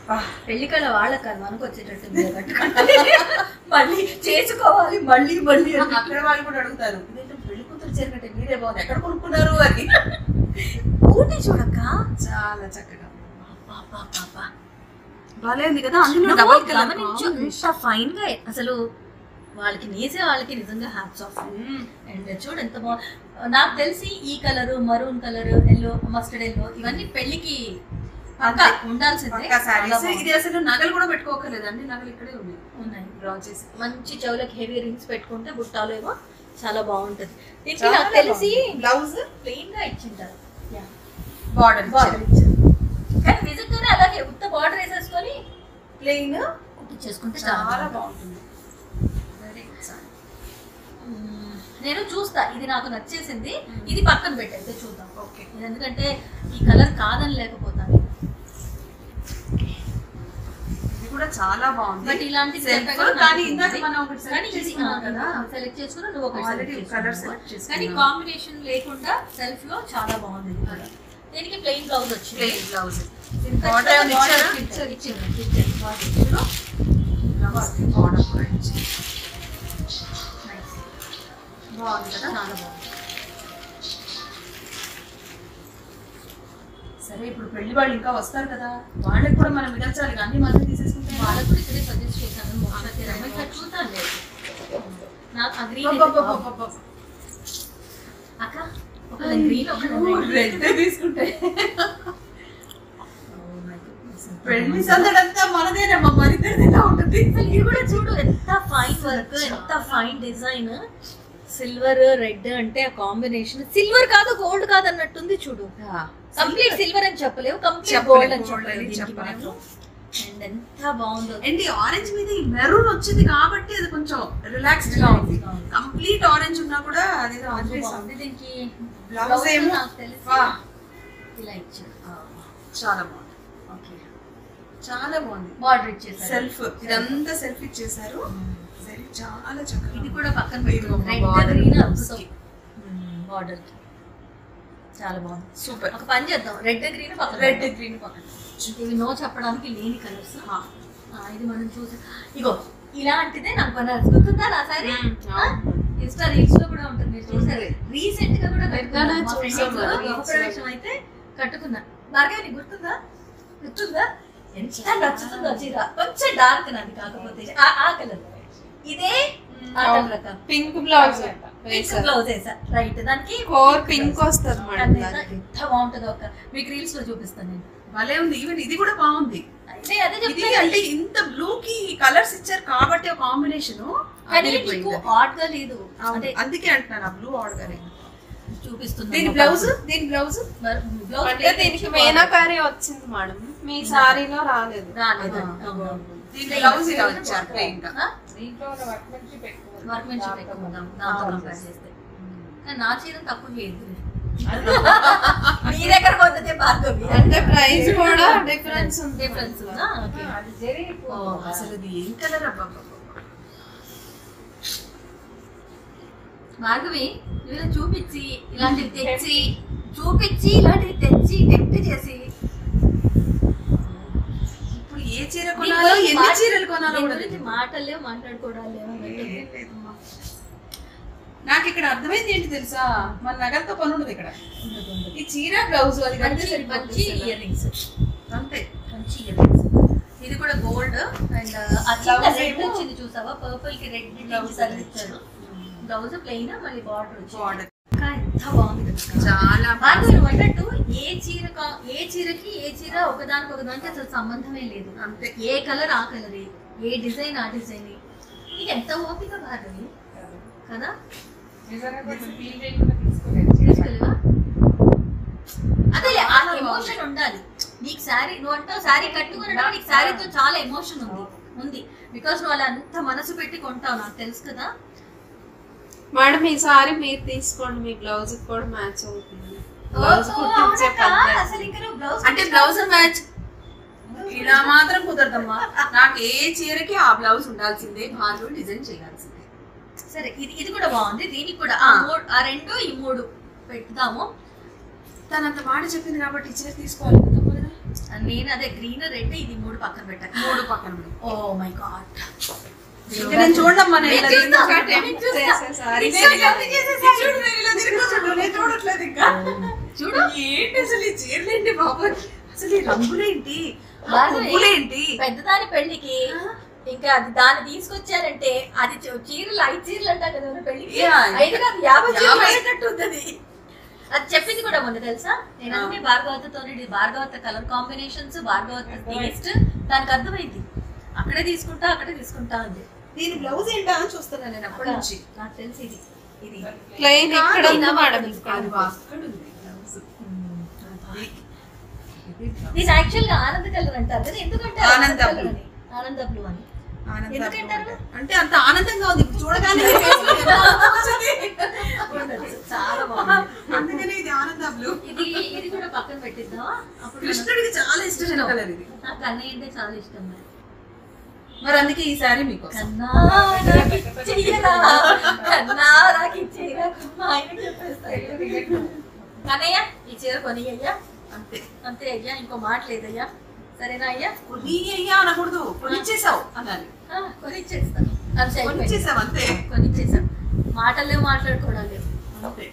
పెళ్లి కళ వాళ్ళకి కాదు మనకు వచ్చేటట్టు మీరు కట్టుకోవాలి మళ్ళీ చేసుకోవాలి మళ్ళీ మళ్ళీ అని. అక్కడ వాళ్ళు కూడా అడుగుతారు "ఇదేంటి పెళ్లి కూతురు చీర కట్టే మీరే బాగుంది ఎక్కడ కొనుక్కున్నారు అని ఊటీ చూడక్క చాలా చక్కగా అబ్బబ్బబ్బబ్బా. బాలే ఉంది కదా అందులో నువ్వు డబల్ కలర్ గమనించు ఎంత ఫైన్ గా అసలు వాళ్ళకి నేసే వాళ్ళకి నిజంగా హ్యాట్స్ ఆఫ్ అండ్ చూడు ఎంత బాగుంది నాకు తెలిసి ఈ colour maroon colour yellow mustard yellow ఇవన్నీ పెళ్లికి పక్కా ఉండాల్సిందే పక్కా sarees. చాలా ఇది అసలు నగలు కూడా పెట్టుకోకర్లేదు అన్ని నగలు ఇక్కడే ఉన్నాయి ఉన్నాయి డ్రా చేసి మంచి చెవులకి హెవీ రింగ్స్ పెట్టుకుంటే బుట్టాలు ఏమో చాలా బాగుంటుంది దీనికి చాలా నాకు తెలిసి బ్లౌజ్ ప్లెయిన్ గా ఇచ్చింటారు బార్డర్ బార్డర్ ఇచ్చారు కానీ నిజంగానే అలాగే ఉత్త బార్డర్ వేసేసుకొని ప్లెయిన్ కుట్టించేసుకుంటే చాలా చాలా బాగుంటుంది వెరీ గుడ్ సారీ మ్మ్. నేను చూస్తా ఇది నాకు నచ్చేసింది ఇది పక్కన పెట్టయితే చూద్దాం ఓకే ఇది ఎందుకంటే ఈ కలర్ కాదని లేకపోతాను ఇది కూడా చాలా బాగుంది బట్ ఇలాంటి Self, కానీ ఇందాక మనం ఒకటి select చేసుకున్నాం కదా. సెలెక్ట్ చేసుకున్నా నువ్వు ఒకటి Already select colour చేసుకున్నావు. select చేసుకున్నాం. కానీ కాంబినేషన్ లేకుండా సెల్ఫ్ లో చాలా బాగుంది ఇది కూడా. దీనికి ప్లెయిన్ బ్లౌజ్ వచ్చింది ప్లెయిన్ బ్లౌజ్ దీనికి బార్డర్ ఏమైనా ఇచ్చారా ఇచ్చారు, ఇచ్చారు, ఇచ్చారు. బాగా ఇచ్చారు. బార్డర్ కూడా ఇచ్చారు Nice. బాగుంది కదా చాలా బాగుంది సరే ఇప్పుడు పెళ్లి వాళ్ళు ఇంకా వస్తారు కదా వాళ్ళకి కూడా మనం మిగల్చాలి కానీ మళ్ళీ తీసేసుకుంటే వాళ్ళకు కూడా ఇక్కడే సజెస్ట్ చేశాను మోక్షకి రమ్మ ఇక్కడ చూద్దాం లేదు నాకు ఆ గ్రీన్ అబ్బబ్బబ్బబ్బబ్బ. అక్క ఒక గ్రీన్ ఒక రెడ్ తీసుకుంటే పెళ్లి సందడంతా మనదేనమ్మా మరిద్దరిదిలా ఉంటుంది అసలు ఇది కూడా చూడు ఎంత ఫైన్ వర్క్ ఎంత ఫైన్ డిజైన్ సిల్వర్ రెడ్ అంటే ఆ కాంబినేషన్ సిల్వర్ కాదు గోల్డ్ కాదు అన్నట్టుంది చూడు కంప్లీట్ సిల్వర్ అని చెప్పలేవు కంప్లీట్ చెప్పలేము, గోల్డ్ అని gold చెప్పలేవు అని దీనికి చెప్పలేము. మాత్రం. అండ్ ఎంత బాగుందో అండ్ ఈ ఆరెంజ్ మీద ఈ మెరూన్ వచ్చింది కాబట్టి అది కొంచెం రిలాక్స్డ్ గా ఉంది Relaxed గా ఉంది. కంప్లీట్ ఆరెంజ్ ఉన్నా కూడా అదేదో చాలా ఆరెంజ్ బాగుంది దీనికి Blouse blouse ఏమో- నాకు తెలిసి వా. ఇలా ఇచ్చారు చాలా బాగుంది ఓకే చాలా బాగుంది బార్డర్ ఇచ్చేసారు సెల్ఫ్ ఇదంతా సెల్ఫ్ ఇచ్చేసారు సరే చాలా చక్కగా ఇది కూడా పక్కన ఇదిగో మా రెడ్ border గ్రీన్ blouse కి. బార్డర్ చాలా బాగుంది సూపర్ ఒక పని చేద్దాం రెడ్ గ్రీన్ పక్కన రెడ్ గ్రీన్ పక్కన ఇవి నో చెప్పడానికి లేని కలర్స్ ఇది మనం చూసి ఇగో ఇలాంటిదే నాకు బనారస్ గుర్తుందా నా సారీ మ్మ్, అవును. ఇన్స్టా రీల్స్ లో కూడా ఉంటుంది మీరు చూసారు రీసెంట్ గా కూడా కట్టుకున్నా. ఎక్కడా మా friends చూసాం కదా గృహ reels. ప్రవేశం అయితే కట్టుకున్నా భార్గవి నీకు గుర్తుందా గుర్తుందా ఎంత నచ్చుతుందో చీర కొంచెం డార్క్ నాది కాకపోతే ఆ ఆ కలర్ ఇదే ఆటం రకం పింక్ బ్లౌజ్ పింక్ బ్లౌజ్ వేసా రైట్ దానికి కోర్ పింక్ వస్తుంది మేడం అదే, దానికి. ఎంత బాగుంటుందో ఒక మీకు రీల్స్ లో చూపిస్తాను నేను భలే ఉంది ఈవెన్ ఇది కూడా బాగుంది అదే అదే ఇది చెప్తాను అంటే ఇంత బ్లూ కి కలర్స్ ఇచ్చారు కాబట్టి ఒక కాంబినేషన్ కానీ నీకు ఆడ్ గా లేదు అంటే అందుకే అంటున్నాను ఆ బ్లూ ఆర్డర్ చూపిస్తుంది దీని బ్లౌజ్ దీని బ్లౌజ్ బ్లౌజ్ అంటే దీనికి మీనాకారి వచ్చింది మేడం మీ సారీలో రాలేదు రాలేదు ఆ. దీని బ్లౌజ్ ఇలా ఇచ్చారు ప్లెయిన్ గా వర్క్ మంచి పెట్టుకుందాం దాంతో కంపేర్ చేస్తే కానీ నా చీర తక్కువ చేయదు మీ దగ్గర పోతే భార్గవి అంటే ప్రైస్ కూడా డిఫరెన్స్ ఉంది డిఫరెన్స్ ఉందా ఓకే ఓ, అసలు ఇది ఏం కలర్ అబ్బా భార్గవి ఇలా చూపించి ఇలాంటివి తెచ్చి చూపించి ఇలాంటివి తెచ్చి టెంప్ట్ చేసి ఇప్పుడు ఏ చీర దీని కొనాలో గురించి ఎన్ని మాట్- చీరలు కొనాలో దీని కూడా గురించి తెలియదు. మాటలే మాట్లాడుకోవడాలు ఏం లేదమ్మా. నాకు ఇక్కడ అర్థమైంది ఏంటి తెలుసా మన నగలతో పని ఉండదు ఇక్కడ ఈ చీర బ్లౌజ్ అది కడితే మంచి సరిపోతుంది మంచి అసలు. ఇయర్ రింగ్స్ అంతే మంచి ఇయర్ రింగ్స్ ఇది కూడా గోల్డ్ అండ్ ఆ చిన్న Blouse రెడ్ ఏమో- వచ్చింది చూసావా పర్పుల్ కి రెడ్ Blouse బ్లౌజ్ అది ఇచ్చారు బ్లౌజ్ ప్లెయిన్ మళ్ళీ బార్డర్ వచ్చింది బార్డర్ ఇంకా ఎంత బాగుంది కదా చాలా భార్గవి నువ్వు అన్నట్టు ఏ చీర కా- ఏ చీరకి ఏ చీర ఒకదానికి ఒకదానికి అసలు సంబంధమే లేదు అంతే ఏ కలర్ ఆ కలర్ ఏ డిజైన్ ఆ డిజైన్ ఇది ఎంత ఓపిక భార్గవి కదా తీసుకెళ్ళవా అదే ఆ ఎమోషన్ ఉండాలి నీకు శారీ నువ్వు అంటావు శారీ కట్టుకున్నప్పుడు నీకు శారీతో చాలా ఎమోషన్ ఉంది ఉంది బికాస్ నువ్వు అలా అంత మనసు పెట్టి కొంటావు నాకు తెలుసు కదా మేడం ఈ సారీ మీరు తీసుకోండి మీ బ్లౌజ్ కూడా మ్యాచ్ అవుతుంది బ్లౌజ్ ఓ, కుట్టించే అవునక్క? పద్ధతి అసలు ఇంకా నువ్వు బ్లౌజ్ అంటే బ్లౌజ్ మ్యాచ్ ఇలా మాత్రం కుదరదమ్మా నాకు ఏ చీరకి ఆ బ్లౌజ్ ఉండాల్సిందే భార్గవి డిజైన్ చేయాల్సిందే సరే ఇది ఇది కూడా బాగుంది దీనికి కూడా ఆ ఆ. మూడు ఆ రెండు ఈ మూడు పెడదాము తను అంత మాట చెప్పింది కాబట్టి ఈ చీర తీసుకోవాలి కదా తప్పదు కదా? నేను అదే గ్రీన్ రెడ్ ఇది మూడు పక్కన పెట్టాను మూడు పక్కన ఉన్నాయి. ఓ మై గాడ్ ఇంకా నేను చూడమ్మా నేను ఇలా నేను చూస్తా. తిరుగుతుంటే. నేను చూస్తా. చేసేసారి. నేను జల్దీ చేసేసా. చూడు, నేను ఇలా తిరుగుతుంటే నేను చూడట్లేదు ఇంకా చూడు ఏంటి అసలు ఈ చీరలేంటి బాబు అసలు ఈ రంగులేంటి ఆ బాగా పువ్వులేంటి పెద్దదాని పెళ్లికి ఇంకా అది దాన్ని తీసుకొచ్చారంటే అది చూ- చీరలు ఐదు చీరలు అంటారు కదా మన పెళ్లికి Yeah. ఐదు కాదు యాభై చీరలు యాభై. అయినట్టు ఉంటుంది అది చెప్పింది కూడా మొన్న తెలుసా నేను అన్ని భార్గవతతో భార్గవత కలర్ కాంబినేషన్స్ భార్గవత టేస్ట్ దానికి అర్థమైంది అక్కడే తీసుకుంటా అక్కడే తీసుకుంటా అంది దీని బ్లౌజ్ ఏంటా అని చూస్తున్నాను నేను అప్పటి నుంచి నాకు తెలిసి ఇది ఇది ప్లెయిన్ ఇక్కడ ఉంది కాదు, మేడం అది ఇక్కడ వా, అక్కడ ఉంది బ్లౌజ్ ఇది యాక్చువల్ గా ఆనంద కలర్ అంటారు కదా ఎందుకంటే ఆనంద colour blue. అని ఆనంద బ్లూ అని ఆనంద ఎందుకంటారు? blue అంటే. అంటే అంత ఆనందంగా ఉంది ఇప్పుడు చూడగానే ఈ face లో ఎంత ఆనందం వచ్చింది. చాలా బాగుంది అందుకనే ఇది ఆనంద బ్లూ ఇది ఇది కూడా పక్కన పెట్టిద్దామా అప్పుడు మనం- కృష్ణుడికి చాలా ఇష్టమైన కలర్ ఇది నాకు అన్నయ్య అంటే చాలా ఇష్టం మరి మరి అందుకే ఈ సారీ మీకు కన్నా నాకిచ్చేయరా, కన్నా నాకిచ్చేయరా, మా ఆయనకి చెప్పేస్తా. కన్నయ్య ఈ చీర కొని అయ్యా అంతే అంతే అయ్యా ఇంకో మాట లేదయ్యా సరేనా అయ్యా కొని అయ్యా అనకూడదు కొనిచ్చేసావు అనాలి ఆ, కొనిచ్చేస్తా అంతే అయిపోయింది. కొనిచ్చేసావు అంతే కొనిచ్చేసాం మాటలు లేవు మాట్లాడుకోవడం లేవు అంతే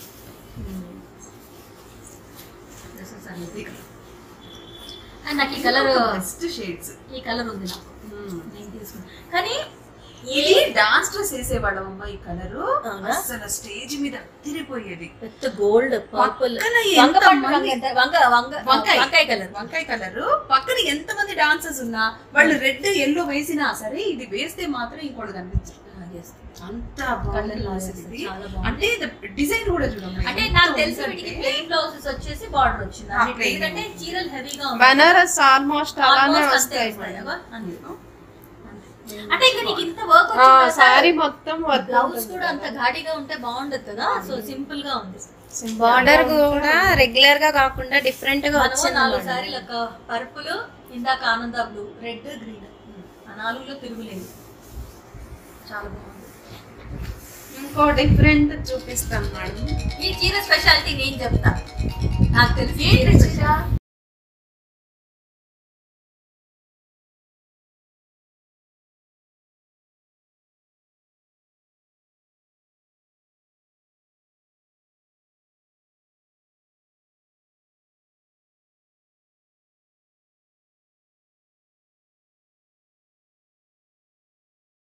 This is amazing. అండ్ నాకు ఈ కలర్ బెస్ట్ షేడ్స్ ఈ కలర్ ఉంది నాకు నేను తీసుకున్నా కానీ ఇది డాన్స్ డ్రెస్ వేసేవాళ్ళం అమ్మ ఈ కలర్ అవునా? అసలు స్టేజ్ మీద తిరిగిపోయేది పెద్ద గోల్డ్ పర్పుల్ పక్కన వంగ ఎంత పండు మంది- వంగ వంగ వంగ వంకాయ. వంకాయ కలర్ వంకాయ కలర్ పక్కన ఎంత మంది డాన్సర్స్ ఉన్నా వాళ్ళు రెడ్ ఎల్లో వేసినా సరే ఇది వేస్తే మాత్రం ఇంకోటి కనిపించదు అంత బాగుంది కలర్ అసలు ఇది. చాలా బాగుంది. అంటే డిజైన్ కూడా చూడమ్మా అంటే ఎంత నాకు తెలిసి ఉందంటే- వీటికి ప్లెయిన్ బ్లౌజెస్ వచ్చేసి బార్డర్ వచ్చింది ఆ, అన్నిటికీ. plain. ఎందుకంటే చీరలు హెవీగా బనారస్ ఆల్మోస్ట్ అలానే Almost అంతే వస్తాయి వస్తాయి మేడం. అగో, అంతే. అంటే ఇంకా నీకు ఇంత వర్క్ ఆ, సారీ మొత్తం బ్లౌజ్ కూడా అంత ఘాటిగా ఉంటే బాగుండదు కదా సో సింపుల్ గా ఉంది బార్డర్ కూడా రెగ్యులర్ గా కాకుండా డిఫరెంట్ గా మనము వచ్చింది నాలుగు మేడం. సారీలు ఒక పర్పుల్ ఇందాక ఆనంద బ్లూ రెడ్ గ్రీన్ ఆ నాలుగులో తిరుగులేదు చాలా బాగుంది ఇంకో డిఫరెంట్ చూపిస్తాను మేడం ఈ చీర స్పెషాలిటీ నేను చెప్తా నాకు తెలిసి ఏంటి చీర?